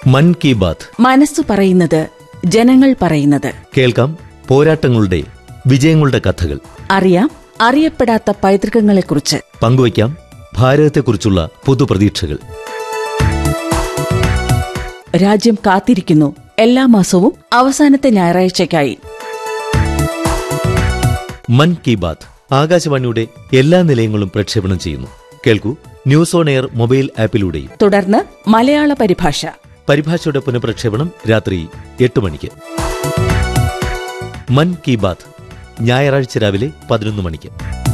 മൻ കി ബാത്ത് മനസ്സു പറയുന്നത് ജനങ്ങൾ പറയുന്നത് കേൾക്കാം പോരാട്ടങ്ങളുടെ വിജയങ്ങളുടെ കഥകൾ അറിയാം അറിയപ്പെടാത്ത പൈതൃകങ്ങളെക്കുറിച്ച് പങ്കുവയ്ക്കാം ഭാരതത്തെക്കുറിച്ചുള്ള പുതുപ്രതീക്ഷകൾ രാജ്യം കാത്തിരിക്കുന്നു എല്ലാ മാസവും അവസാനത്തെ ഞായറാഴ്ചയ്ക്കായി മൻ കി ബാത്ത് ആകാശവാണിയുടെ എല്ലാ നിലയങ്ങളും പ്രക്ഷേപണം ചെയ്യുന്നു കേൾക്കൂ ന്യൂസ് ഓൺ എയർ മൊബൈൽ ആപ്പിലൂടെയും തുടർന്ന് മലയാള പരിഭാഷ പരിഭാഷയുടെ പുനഃപ്രക്ഷേപണം രാത്രി എട്ട് മണിക്ക് മൻ കി ബാത്ത് ഞായറാഴ്ച രാവിലെ പതിനൊന്ന് മണിക്ക്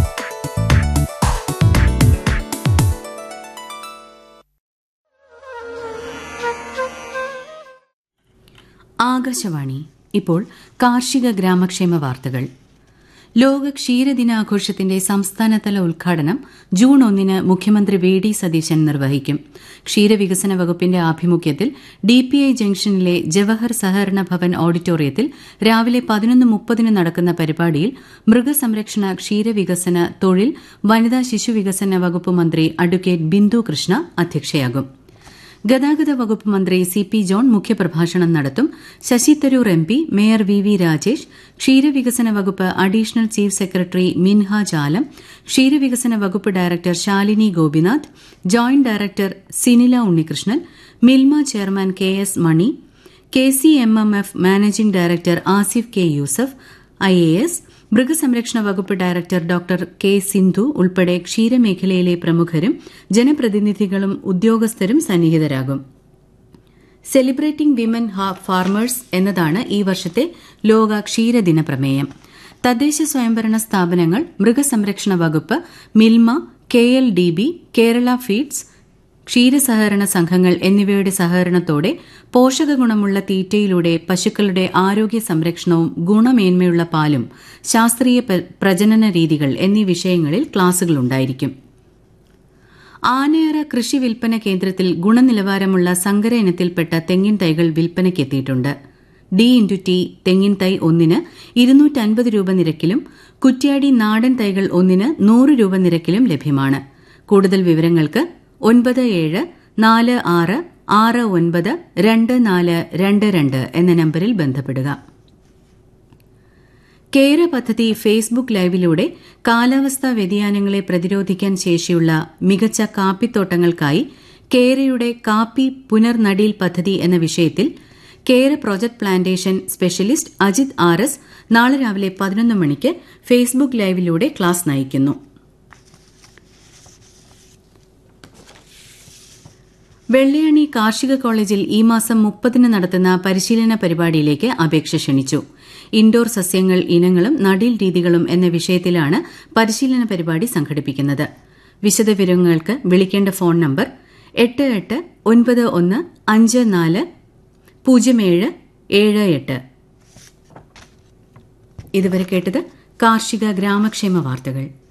ആകാശവാണി ഇപ്പോൾ കാർഷിക ഗ്രാമക്ഷേമ വാർത്തകൾ ലോക ക്ഷീരദിനാഘോഷത്തിന്റെ സംസ്ഥാനതല ഉദ്ഘാടനം ജൂൺ ഒന്നിന് മുഖ്യമന്ത്രി വി ഡി സതീശൻ നിർവഹിക്കും ക്ഷീരവികസന വകുപ്പിന്റെ ആഭിമുഖ്യത്തിൽ ഡിപിഐ ജംഗ്ഷനിലെ ജവഹർ സഹകരണ ഭവൻ ഓഡിറ്റോറിയത്തിൽ രാവിലെ പതിനൊന്ന് മുപ്പതിന് നടക്കുന്ന പരിപാടിയിൽ മൃഗസംരക്ഷണ ക്ഷീരവികസന തൊഴിൽ വനിതാ ശിശുവികസന വകുപ്പ് മന്ത്രി അഡ്വക്കേറ്റ് ബിന്ദു കൃഷ്ണ അധ്യക്ഷയാകും ഗതാഗത വകുപ്പ് മന്ത്രി സി പി ജോൺ മുഖ്യപ്രഭാഷണം നടത്തും Shashi Tharoor M P mayor V V Rajesh ക്ഷീരവികസന വകുപ്പ് additional chief secretary Minhaj Alam ക്ഷീരവികസന വകുപ്പ് director Shalini Gopinath joint director Sinila Unnikrishnan Milma chairman K S Mani K C M M F managing director Asif K Yusuf I A S മൃഗസംരക്ഷണ വകുപ്പ് ഡയറക്ടർ ഡോക്ടർ കെ സിന്ധു ഉൾപ്പെടെ ക്ഷീരമേഖലയിലെ പ്രമുഖരും ജനപ്രതിനിധികളും ഉദ്യോഗസ്ഥരും സന്നിഹിതരാകും സെലിബ്രേറ്റിംഗ് വിമൻ ഫാർമേഴ്സ് എന്നതാണ് ഈ വർഷത്തെ ലോക ക്ഷീരദിന പ്രമേയം തദ്ദേശ സ്വയംഭരണ സ്ഥാപനങ്ങൾ മൃഗസംരക്ഷണ വകുപ്പ് Milma K L D B Kerala feeds ക്ഷീരസഹകരണ സംഘങ്ങൾ എന്നിവയുടെ സഹകരണത്തോടെ പോഷക ഗുണമുള്ള തീറ്റയിലൂടെ പശുക്കളുടെ ആരോഗ്യ സംരക്ഷണവും ഗുണമേന്മയുള്ള പാലും ശാസ്ത്രീയ പ്രജനന രീതികൾ എന്നീ വിഷയങ്ങളിൽ ക്ലാസുകളുണ്ടായിരിക്കും ആനയറ കൃഷി വിൽപ്പന കേന്ദ്രത്തിൽ ഗുണനിലവാരമുള്ള സങ്കര ഇനത്തിൽപ്പെട്ട തെങ്ങിൻ തൈകൾ വിൽപ്പനയ്ക്കെത്തിയിട്ടുണ്ട് ഡി ഇൻറ്റു ടി തെങ്ങിൻ തൈ ഒന്നിന് ഇരുന്നൂറ്റൻപത് രൂപ നിരക്കിലും കുറ്റ്യാടി നാടൻ തൈകൾ ഒന്നിന് നൂറ് രൂപ നിരക്കിലും ലഭ്യമാണ് കൂടുതൽ വിവരങ്ങൾക്ക് ഒൻപത് ഏഴ് നാല് ആറ് ആറ് ഒൻപത് രണ്ട് നാല് രണ്ട് രണ്ട് എന്ന നമ്പറിൽ ബന്ധപ്പെടുക കേര പദ്ധതി ഫേസ്ബുക്ക് ലൈവിലൂടെ കാലാവസ്ഥാ വ്യതിയാനങ്ങളെ പ്രതിരോധിക്കാൻ ശേഷിയുള്ള മികച്ച കാപ്പിത്തോട്ടങ്ങൾക്കായി കേരയുടെ കാപ്പി പുനർനടീൽ പദ്ധതി എന്ന വിഷയത്തിൽ Kera project plantation specialist Ajith R S നാളെ രാവിലെ പതിനൊന്ന് മണിക്ക് ഫേസ്ബുക്ക് ലൈവിലൂടെ ക്ലാസ് നയിക്കുന്നു വെള്ളയാണി കാർഷിക കോളേജിൽ ഈ മാസം മുപ്പതിന് നടത്തുന്ന പരിശീലന പരിപാടിയിലേക്ക് അപേക്ഷ ക്ഷണിച്ചു ഇൻഡോർ സസ്യങ്ങൾ ഇനങ്ങളും നടീൽ രീതികളും എന്ന വിഷയത്തിലാണ് പരിശീലന പരിപാടി സംഘടിപ്പിക്കുന്നത് വിശദവിവരങ്ങൾക്ക് വിളിക്കേണ്ട ഫോൺ നമ്പർ എട്ട് എട്ട് ഒൻപത് ഒന്ന് അഞ്ച് നാല് പൂജ്യം ഏഴ് ഏഴ് എട്ട് ഇതുവരെ കേട്ടത് കാർഷിക ഗ്രാമക്ഷേമ വാർത്തകൾ